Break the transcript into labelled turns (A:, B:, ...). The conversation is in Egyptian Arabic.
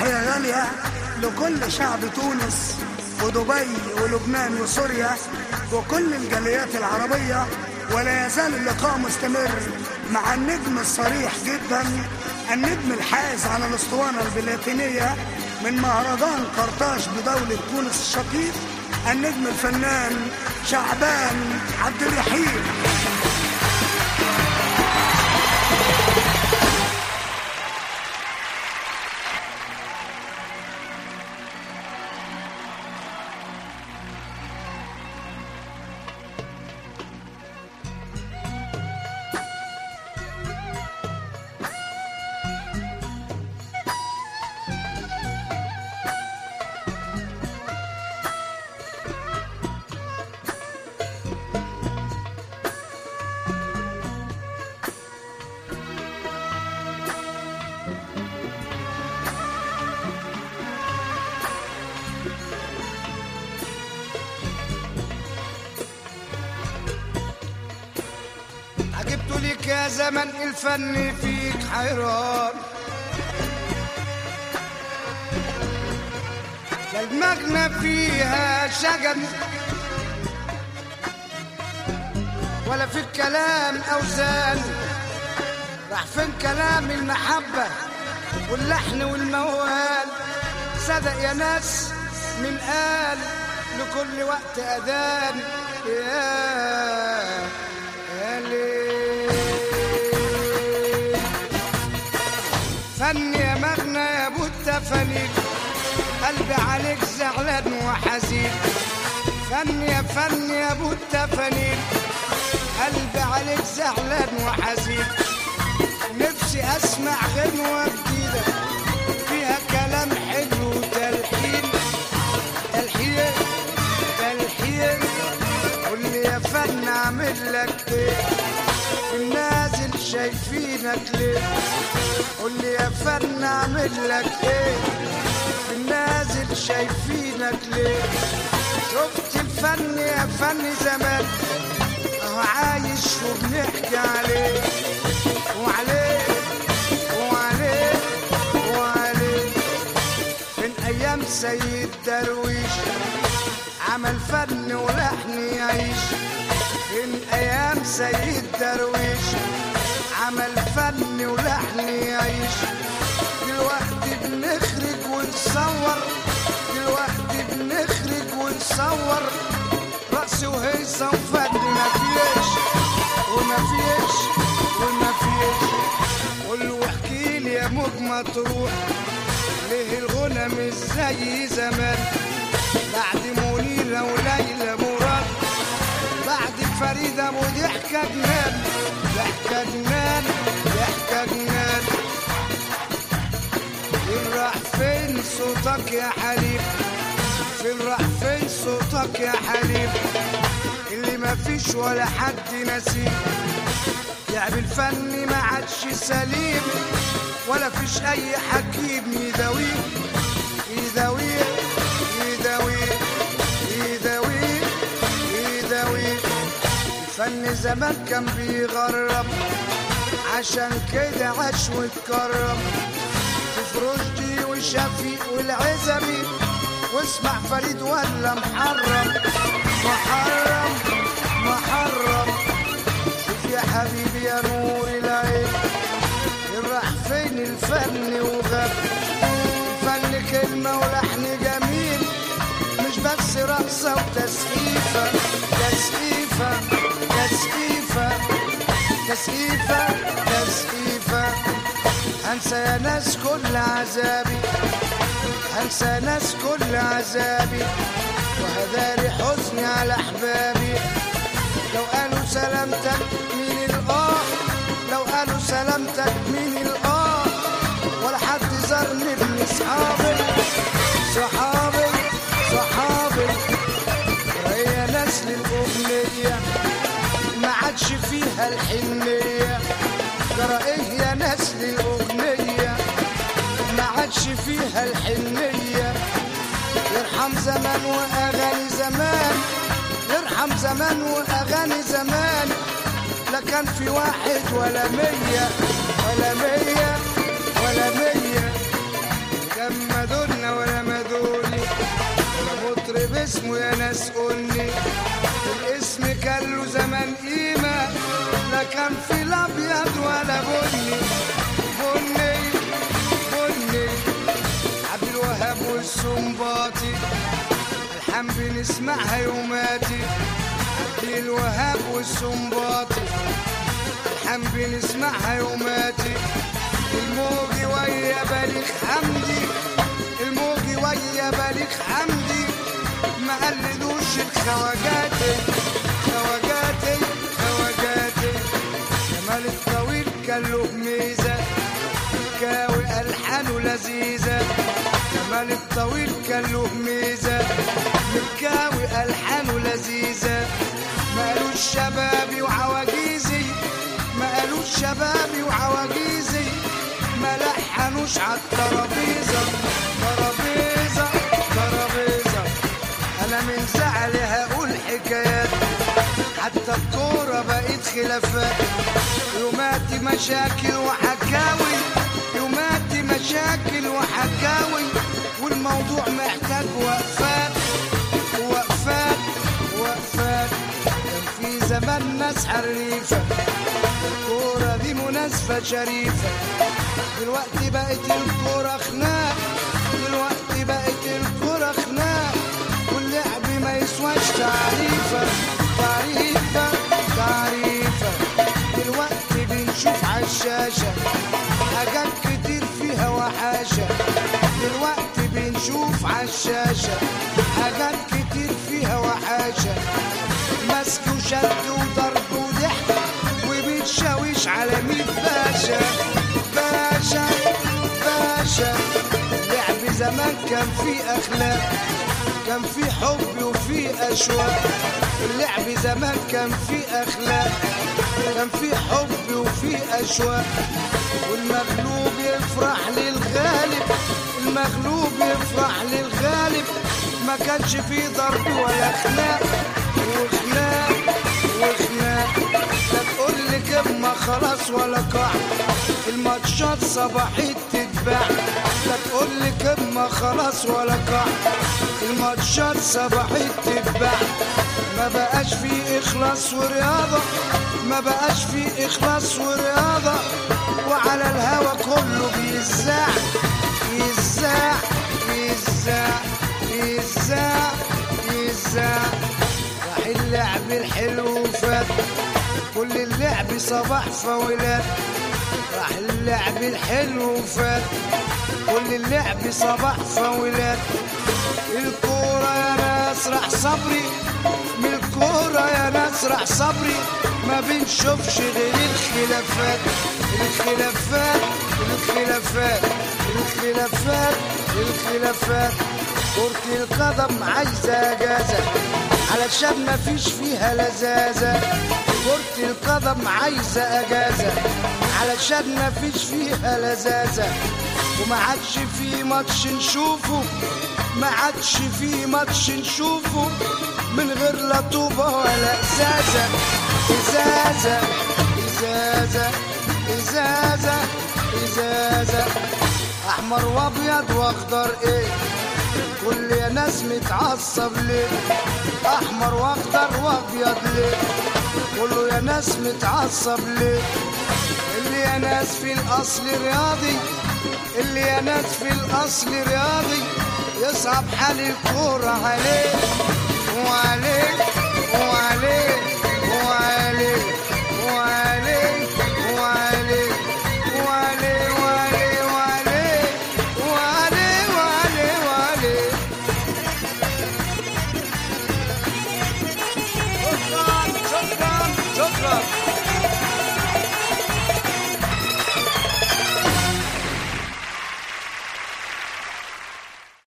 A: تحية غالية لكل شعب تونس ودبي ولبنان وسوريا وكل الجاليات العربية ولا يزال اللقاء مستمر مع النجم الصريح جدا النجم الحائز على الاسطوانة البلاتينية من مهرجان قرطاج بدولة تونس الشقيق النجم الفنان شعبان عبد الرحيم
B: عجبت لك يا زمن الفن فيك حيران لا المغنى فيها شجن ولا في الكلام أوزان راح فين كلام المحبة واللحن والموال صدق يا ناس من قال لكل وقت أذان يا يا ليل فن يا مغنى يا ابو التفانيك قلبي عليك زعلان وحزين فن يا فن يا ابو التفانيك قلبي عليك زعلان وحزين نفسي اسمع غنوة جديدة فيها كلام حلو وتلحين تلحين تلحين قول لي يا فن اعمل لك ايه النازل شايفينك ليه قول لي يا فن اعمل لك ايه النازل شايفينك ليه شفت الفن يا فن زمان اهو عايش وبنحكي عليه وعليه وعليه وعليه من ايام سيد درويش عمل فن ولحن يعيش من ايام سيد درويش عمل فن ولحن يعيش دلوقتي بنخرج ونصور دلوقتي بنخرج ونصور رأس وهيصة وفن مفيش ومفيش ومفيش قول واحكي لي يا موج مطروح ليه الغنى مش زي زمان بعد منيرة وليلى مراد بعد فريدة ابو ضحكة جنان ضحكة جنان ضحكة جنان فين راح فين صوتك يا حليم فين راح فين صوتك يا حليم اللي ما فيش ولا حد نسيم لعب الفن ما عادش سليم ولا فيش اي حكيم يداويه يداويه يداويه يداويه يداويه الفن زمان كان بيغرب عشان كده عاش واتكرم شوف رشدي وشفيق والعزبي واسمع فريد ولا محرم محرم محرم شوف يا حبيبي يا نور العين راح فين الفن وغاب الفن كلمة ولحن جميل مش بس رقصة وتسقيفة تسقيفة تسقيفة تسقيفة تسقيفة هنسى يا ناس كل عذابي هنسى ناس كل عذابي وهداري حزني على احبابي لو قالوا سلامتك مين الاه لو قالوا سلامتك مين الاه ولا حد زارني من اصحابي صحابي صحابي هي نسل الاغنيه ما عادش فيها الحنيه ترى ايه يا نسل الاغنيه ما عادش فيها الحنيه يرحم زمان واغاني زمان يرحم زمان واغاني زمان لا كان في واحد ولا مية ولا مية ولا مية كلام ما دولنا ولا ما دولي ولا مطرب اسمه يا ناس قولي الاسم كان له زمان قيمة لا كان في الأبيض ولا بني بني بني عبد الوهاب والسنباطي الحان بنسمعها يوماتي عبد الوهاب والسنباطي الحان بنسمعها يوماتي الموجي ويا بليغ حمدي الموجي ويا بليغ حمدي ما قلدوش الخواجاتي خواجاتي خواجاتي جمال الطويل كان له ميزه كاوي الحانه لذيذه جمال الطويل كان له ميزه مكاوي الحانه لذيذه ما قالوش شبابي وعواجيزي ما قالوش شبابي وعواجيزي ما لحنوش عالترابيزه ترابيزه ترابيزه انا من زعلي هقول حكايات حتى الكورة بقت خلافات يوماتي مشاكل وحكاوي يوماتي مشاكل وحكاوي والموضوع محتاج وقفات وقفات وقفات كان في زمان ناس حريفة الكورة دي مناسبة شريفة دلوقتي بقت الكورة خناق دلوقتي بقت الكورة خناق واللعب ما يسواش تعريفة تعريفة تعريفة دلوقتي بنشوف عالشاشة حاجات كتير فيها وحاشة دلوقتي بنشوف عالشاشة حاجات كتير فيها وحاشة مسك وشد وضرب وضحك وبتشاويش على ميت باشا باشا باشا لعب زمان كان فيه اخلاق كان في حب وفي اشواق اللعب زمان كان في اخلاق كان في حب وفي اشواق والمغلوب يفرح للغالب المغلوب يفرح للغالب ما كانش في ضرب ولا خناق وخناق وخناق لا تقول لي كلمة خلاص ولا قاع الماتشات صباحيت تتباع لا تقول لي كلمة خلاص ولا قاع الماتشات صباحيت تتباع ما بقاش في إخلاص ورياضة ما بقاش في إخلاص ورياضة وعلى الهوا كله بيزاع يزاع يزاع يزاع يزاع راح اللعب الحلو فات كل اللعب صباح فاولات راح اللعب الحلو فات كل اللعب صباح فاولات الكورة يا ناس راح صبري من الكورة يا ناس راح صبري ما بنشوفش غير الخلافات الخلافات الخلافات الخلافات الخلافات كرة القدم عايزة اجازة علشان ما فيش فيها لذاذة كرة القدم عايزة اجازة علشان ما فيش فيها لذاذة وما عادش في ماتش نشوفه ما عادش في ماتش نشوفه من غير لا طوبة ولا ازازة ازازة ازازة ازازة ازازة احمر وابيض واخضر ايه كل يا ناس متعصب ليه احمر واخضر وابيض ليه كله يا ناس متعصب ليه اللي يا ناس في الاصل رياضي اللي يا ناس في الاصل رياضي يصعب حال الكورة عليه وعليه وعليه وعليه وعليه وعليه وعليه وعليه وعليه وعليه وعليه وعليه شكرا شكرا شكرا